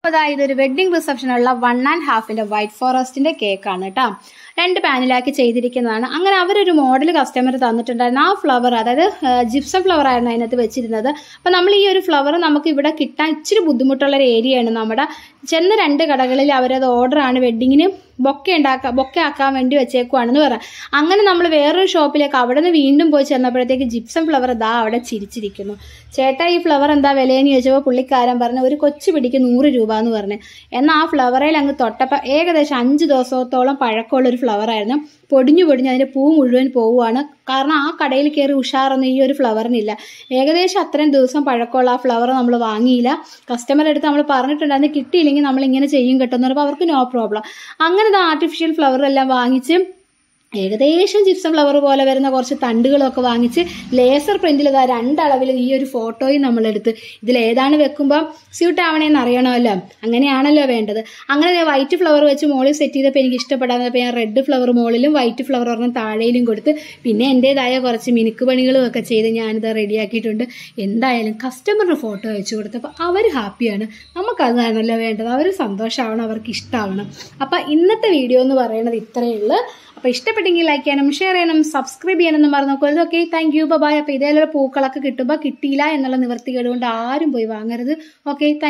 അപ്പോൾ ദാ ഇതൊരു വെഡ്ഡിംഗ് റിസപ്ഷനുള്ള വൺ ആൻഡ് ഹാഫിന്റെ വൈറ്റ് ഫോറസ്റ്റിന്റെ കേക്കാണ് കേട്ടോ രണ്ട് പാനിലാക്കി ചെയ്തിരിക്കുന്നതാണ് അങ്ങനെ അവരൊരു മോഡൽ കസ്റ്റമർ തന്നിട്ടുണ്ടായിരുന്നു ആ ഫ്ലവർ അതായത് ജിപ്സം ഫ്ലവർ ആയിരുന്നു അതിനകത്ത് വെച്ചിരുന്നത് അപ്പം നമ്മൾ ഈ ഒരു ഫ്ലവർ നമുക്ക് ഇവിടെ കിട്ടാൻ ഇച്ചിരി ബുദ്ധിമുട്ടുള്ള ഒരു ഏരിയയാണ് നമ്മുടെ ചെന്ന രണ്ട് കടകളിൽ അവരത് ഓർഡറാണ് വെഡ്ഡിങ്ങിന് ബൊക്കെ ഉണ്ടാക്കാൻ ബൊക്കെ ആക്കാൻ വേണ്ടി വെച്ചേക്കുവാണെന്ന് പറയാം അങ്ങനെ നമ്മൾ വേറൊരു ഷോപ്പിലേക്ക് അവിടെ നിന്ന് വീണ്ടും പോയി ചെന്നപ്പോഴത്തേക്ക് ജിപ്സം ഫ്ലവർ ദാ അവിടെ ചിരിച്ചിരിക്കുന്നു ചേട്ടാ ഈ ഫ്ലവർ എന്താ വിലയെന്ന് ചോദിച്ചപ്പോൾ പുള്ളിക്കാരൻ പറഞ്ഞു ഒരു കൊച്ചു പിടിക്ക് നൂറ് രൂപ എന്ന് പറഞ്ഞു എന്നാൽ ആ ഫ്ലവറിൽ അങ്ങ് തൊട്ടപ്പോൾ ഏകദേശം അഞ്ച് ദിവസത്തോളം പഴക്കമുള്ള ഒരു ഫ്ലവർ ആയിരുന്നു പൊടിഞ്ഞു പൊടിഞ്ഞ് അതിൻ്റെ പൂ മുഴുവൻ പോവുകയാണ് കാരണം ആ കടയിൽ കയറി ഉഷാറൊന്നും ഈ ഒരു ഫ്ലവറിനില്ല ഏകദേശം അത്രയും ദിവസം പഴക്കമുള്ള ആ ഫ്ലവർ നമ്മൾ വാങ്ങിയില്ല കസ്റ്റമറുടെ അടുത്ത് നമ്മൾ പറഞ്ഞിട്ടുണ്ടായിരുന്നു കിട്ടിയില്ലെങ്കിൽ നമ്മൾ ഇങ്ങനെ ചെയ്യും കേട്ടെന്ന് പറയുമ്പോൾ അവർക്ക് നോ പ്രോബ്ലം അങ്ങനെ ആർട്ടിഫിഷ്യൽ ഫ്ലവർ എല്ലാം വാങ്ങിച്ച് ഏകദേശം ജിപ്സം ഫ്ലവർ പോലെ വരുന്ന കുറച്ച് തണ്ടുകളൊക്കെ വാങ്ങിച്ച് ലേസർ പ്രിന്റിൽ ഇതാ രണ്ടളവിൽ ഈ ഒരു ഫോട്ടോയും നമ്മളെടുത്ത് ഇതിൽ ഏതാണ് വെക്കുമ്പോൾ സ്യൂട്ട് ആവണേന്ന് അറിയണമല്ലോ അങ്ങനെയാണല്ലോ വേണ്ടത് അങ്ങനെ വൈറ്റ് ഫ്ലവർ വെച്ച് മോളിൽ സെറ്റ് ചെയ്തപ്പോൾ എനിക്ക് ഇഷ്ടപ്പെടാന്നപ്പോൾ ഞാൻ റെഡ് ഫ്ലവർ മുകളിലും വൈറ്റ് ഫ്ലവർ ഒരെണ്ണം താഴെയിലും കൊടുത്ത് പിന്നെ എൻ്റെതായ കുറച്ച് മിനുക്ക് പണികളും ഒക്കെ ചെയ്ത് ഞാനിത് റെഡിയാക്കിയിട്ടുണ്ട് എന്തായാലും കസ്റ്റമറിന് ഫോട്ടോ അയച്ചു കൊടുത്തപ്പോൾ അവർ ഹാപ്പിയാണ് നമുക്കതാണല്ലോ വേണ്ടത് അവർ സന്തോഷമാവണം അവർക്ക് ഇഷ്ടമാവണം അപ്പം ഇന്നത്തെ വീഡിയോ എന്ന് പറയുന്നത് ഇത്രയേ ഉള്ളൂ അപ്പോൾ ഇഷ്ടപ്പെട്ടെങ്കിൽ ലൈക്ക് ചെയ്യണം ഷെയർ ചെയ്യണം സബ്സ്ക്രൈബ് ചെയ്യണമെന്ന് മറന്നു നോക്കരുത് ഓക്കെ താങ്ക് യു ബൈ അപ്പോൾ ഇതേപോലെ പൂക്കളൊക്കെ കിട്ടുമ്പോൾ കിട്ടിയില്ല എന്നുള്ള നിവർത്തികേട് കൊണ്ട് ആരും പോയി വാങ്ങരുത് ഓക്കെ താങ്ക്